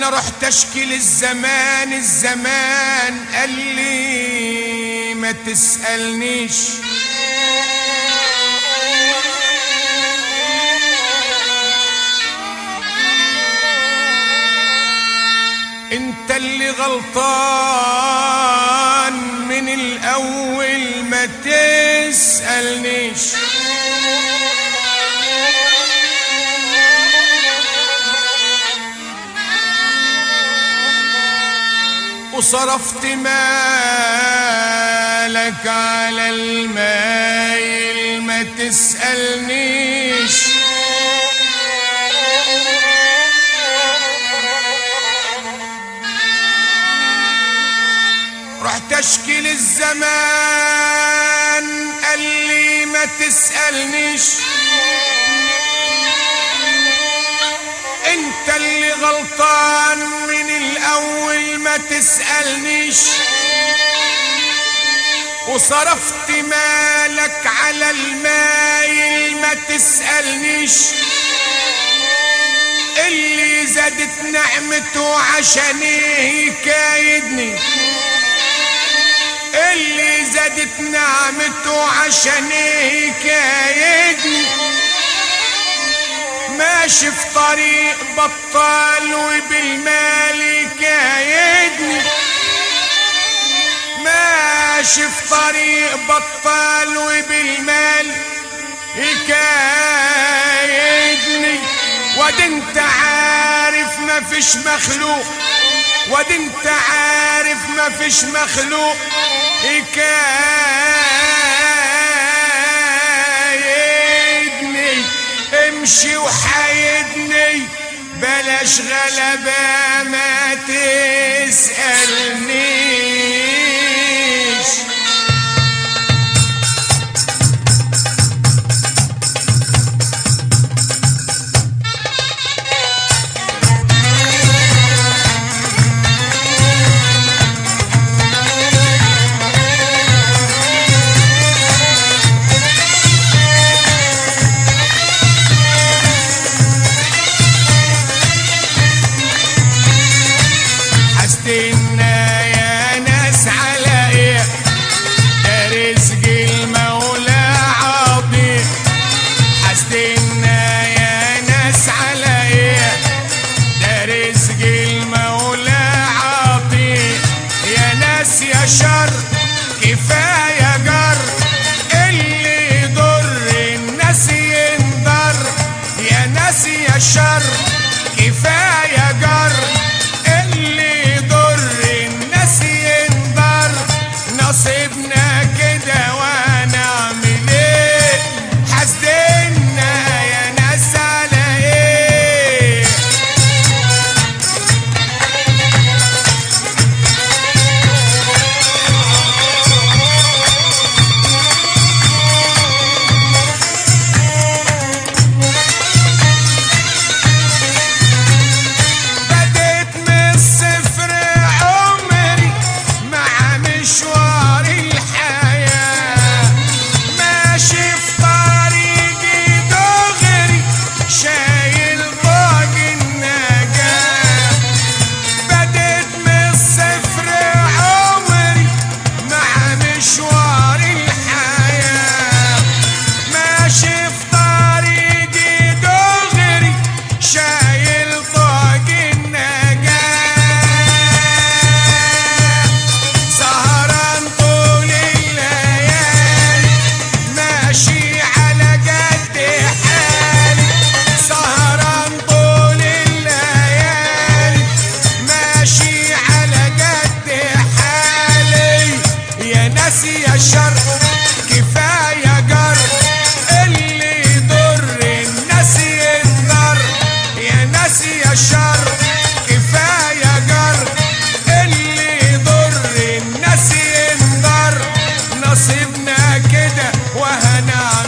انا رحت اشكي للزمان الزمان قال لي ما تسألنيش انت اللي غلطان من الاول ما تسألنيش وصرفت مالك على المايل ما تسألنيش رحت اشكي للزمان قال لي ما تسألنيش انت اللي غلطان من الاول ما تسألنيش وصرفت مالك على المايل ما تسألنيش اللي زادت نعمته عشان يكايدني اللي زادت نعمته عشان يكايدني ماشي في طريق بطال وبالمال يكايدني ماشي في طريق بطال وبالمال يكايدني وادي انت عارف ما فيش مخلوق وادي انت عارف ما فيش مخلوق يكايدني امشي وحايدني بلاش غلبة ما تسألنيش حستنا يا ناس على ايه ده رزق المولى عظيم حستنا يا ناس على ايه ده رزق المولى عظيم يا ناس يا شر كفايه جر اللي يضر الناس ينضر يا ناس يا شر كفايه جر اللي يضر الناس ينضر نصيبنا كده ونعمل ايه حسدنا يا ناس على ايه بديت من الصفر عمري مع مشوار الحياة ماشي في طريقي دغري شايل طاق النجاة بديت من الصفر عمري مع مشوار الحياة ماشي في طريقي دغري شايل طاق النجاة سهران طول الليالي ماشي على قد حالي سهران طول الليالي ماشي على قد حالي يا ناس يا شر كفاية جر اللي يضر الناس ينضر يا ناس يا شر كفاية جر اللي يضر الناس ينضر نصيبنا كده وهنعمل